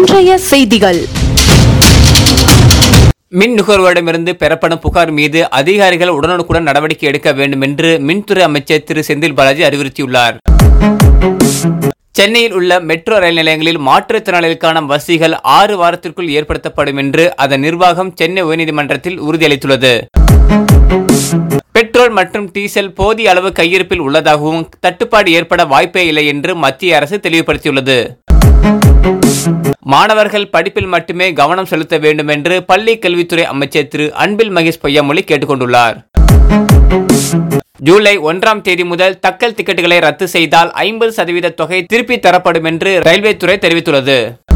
இன்றைய செய்திகள் மின் நுகர்வோரிடமிருந்து பெறப்படும் புகார் மீது அதிகாரிகள் உடனுக்குடன் நடவடிக்கை எடுக்க வேண்டும் என்று மின்துறை அமைச்சர் திரு செந்தில் பாலாஜி அறிவுறுத்தியுள்ளார் சென்னையில் உள்ள மெட்ரோ ரயில் நிலையங்களில் மாற்றுத்திறனாளிகளுக்கான வசதிகள் ஆறு வாரத்திற்குள் ஏற்படுத்தப்படும் என்று அதன் நிர்வாகம் சென்னை உயர்நீதிமன்றத்தில் உறுதியளித்துள்ளது பெட்ரோல் மற்றும் டீசல் போதிய அளவு கையிருப்பில் உள்ளதாகவும் தட்டுப்பாடு ஏற்பட வாய்ப்பே இல்லை என்று மத்திய அரசு தெளிவுபடுத்தியுள்ளது மாணவர்கள் படிப்பில் மட்டுமே கவனம் செலுத்த வேண்டும் என்று பள்ளி கல்வித்துறை அமைச்சர் திரு அன்பில் மகேஷ் பொய்யாமொழி கேட்டுக்கொண்டுள்ளார் ஜூலை ஒன்றாம் தேதி முதல் தக்கல் டிக்கெட்டுகளை ரத்து செய்தால் ஐம்பது சதவீத தொகை திருப்பி தரப்படும் என்று ரயில்வே துறை தெரிவித்துள்ளது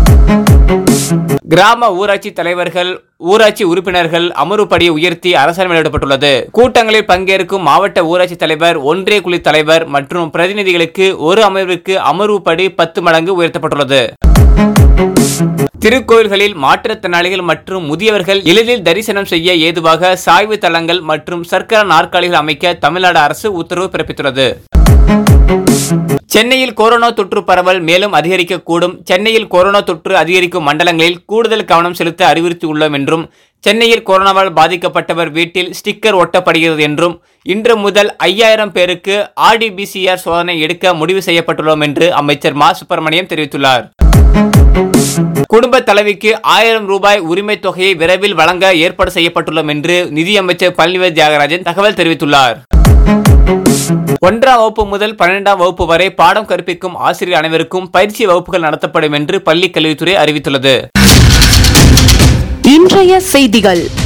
கிராம ஊராட்சி தலைவர்கள் ஊராட்சி உறுப்பினர்கள் அமர்வுப்படியை உயர்த்தி அரசாணை வெளியிடப்பட்டுள்ளது கூட்டங்களில் பங்கேற்கும் மாவட்ட ஊராட்சி தலைவர் ஒன்றிய குழு தலைவர் மற்றும் பிரதிநிதிகளுக்கு ஒரு அமர்விற்கு அமர்வுப்படி பத்து மடங்கு உயர்த்தப்பட்டுள்ளது திருக்கோயில்களில் மாற்றுத்திறனாளிகள் மற்றும் முதியவர்கள் எளிதில் தரிசனம் செய்ய ஏதுவாக சாய்வு தளங்கள் மற்றும் சர்க்கர நாற்காலிகள் அமைக்க தமிழ்நாடு அரசு உத்தரவு பிறப்பித்துள்ளது சென்னையில் கொரோனா தொற்று பரவல் மேலும் அதிகரிக்கக்கூடும் சென்னையில் கொரோனா தொற்று அதிகரிக்கும் மண்டலங்களில் கூடுதல் கவனம் செலுத்த அறிவுறுத்தியுள்ளோம் என்றும் சென்னையில் கொரோனாவால் பாதிக்கப்பட்டவர் வீட்டில் ஸ்டிக்கர் ஒட்டப்படுகிறது என்றும் இன்று முதல் ஐயாயிரம் பேருக்கு ஆர்டிபிசிஆர் சோதனை எடுக்க முடிவு செய்யப்பட்டுள்ளோம் என்று அமைச்சர் மா சுப்பிரமணியம் தெரிவித்துள்ளார் குடும்ப தலைவிக்கு ஆயிரம் ரூபாய் உரிமை தொகையை விரைவில் வழங்க ஏற்பாடு செய்யப்பட்டுள்ளோம் என்று நிதியமைச்சர் பழனிவேல் தியாகராஜன் தகவல் தெரிவித்துள்ளார் ஒன்றாம் வகுப்பு முதல் பன்னிரெண்டாம் வகுப்பு வரை பாடம் கற்பிக்கும் ஆசிரியர் அனைவருக்கும் பயிற்சி வகுப்புகள் நடத்தப்படும் என்று பள்ளி கல்வித்துறை அறிவித்துள்ளது இன்றைய செய்திகள்